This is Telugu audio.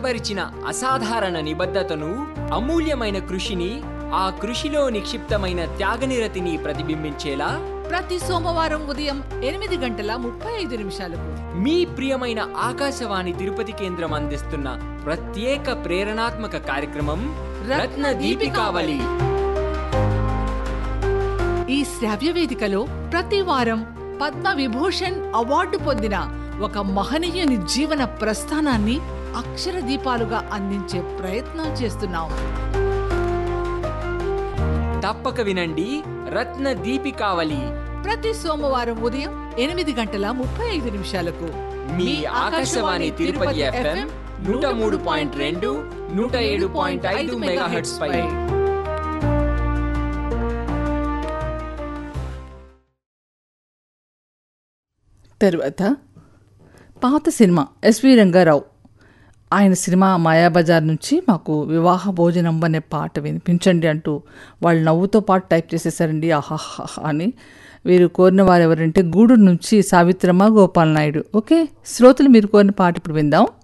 కనబరిచిన అసాధారణ నిబద్ధతను అమూల్యమైన కృషిని ఆ కృషిలో నిక్షిప్తమైన త్యాగనిరతిని ప్రతిబింబించేలా ప్రతి సోమవారం ఉదయం ఎనిమిది గంటల ముప్పై ఐదు నిమిషాలకు మీ ప్రియమైన ఆకాశవాణి తిరుపతి కేంద్రం అందిస్తున్న ప్రత్యేక ప్రేరణాత్మక కార్యక్రమం రత్న దీపికావళి ఈ శ్రావ్య వేదికలో ప్రతి వారం పద్మ విభూషణ్ అవార్డు పొందిన ఒక మహనీయుని జీవన ప్రస్థానాన్ని అక్షర దీపాలుగా అందించే ప్రయత్నం చేస్తున్నాం తప్పక వినండి రత్న దీపికావళి ప్రతి సోమవారం ఉదయం ఎనిమిది గంటల ముప్పై ఐదు నిమిషాలకు మీ ఆకాశవాణి తిరుపతి ఎఫ్ఎం నూట మూడు పాయింట్ రెండు నూట ఏడు పాయింట్ ఐదు మెగాహెట్స్ పై తర్వాత పాత సినిమా ఎస్వి రంగారావు ఆయన సినిమా మాయాబజార్ నుంచి మాకు వివాహ భోజనం అనే పాట వినిపించండి అంటూ వాళ్ళు నవ్వుతో పాటు టైప్ చేసేసారండి ఆహాహా అని వీరు కోరిన వారు ఎవరంటే గూడూరు నుంచి సావిత్రమ్మ గోపాల్ నాయుడు ఓకే శ్రోతలు మీరు కోరిన పాట ఇప్పుడు విందాం